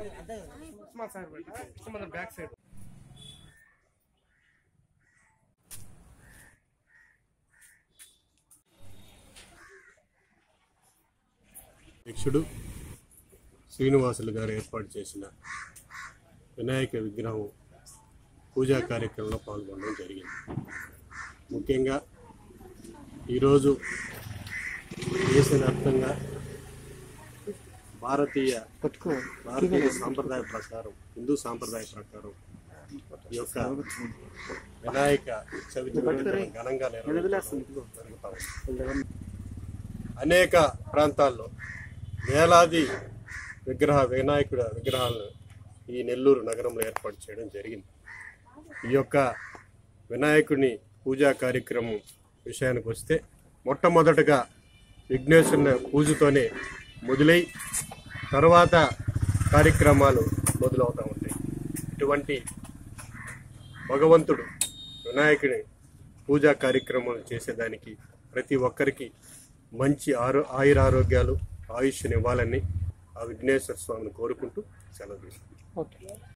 Small side పెట్టా సుమందర్ back side అధ్యక్షుడు శ్రీనివాసులు గారు ఏర్పాటు చేసిన వినాయక విగ్రహం పూజా కార్యక్రమంలో పాల్గొనడం జరిగింది ముఖ్యంగా ఈరోజు దేశవ్యాప్తంగా భారతీయ భారతీయ సాంప్రదాయ ప్రకారం హిందూ సాంప్రదాయ ప్రకారం ఈ యొక్క వినాయక చవితి వేడుకలు ఘనంగా నిర్వహించడం జరుగుతా ఉంది. అనేక ప్రాంతాల్లో వేలాది విగ్రహ వినాయకుడ విగ్రహాలను ఈ నెల్లూరు నగరంలో ఏర్పాటు చేయడం జరిగింది ఈ యొక్క వినాయకుడిని పూజా కార్యక్రమం విషయానికి వస్తే మొట్టమొదటగా విఘ్నేశ్వరుని పూజతోనే మొదలై తర్వాత కార్యక్రమాలు మొదలవుతూ ఉంటాయి ఇటువంటి భగవంతుడు వినాయకుని పూజా కార్యక్రమాలు చేసేదానికి ప్రతి ఒక్కరికి మంచి ఆరో ఆయురారోగ్యాలు ఆయుష్నివ్వాలని ఆ విఘ్నేశ్వర స్వామిని కోరుకుంటూ సెలవు తీసుకుంటాం ఓకే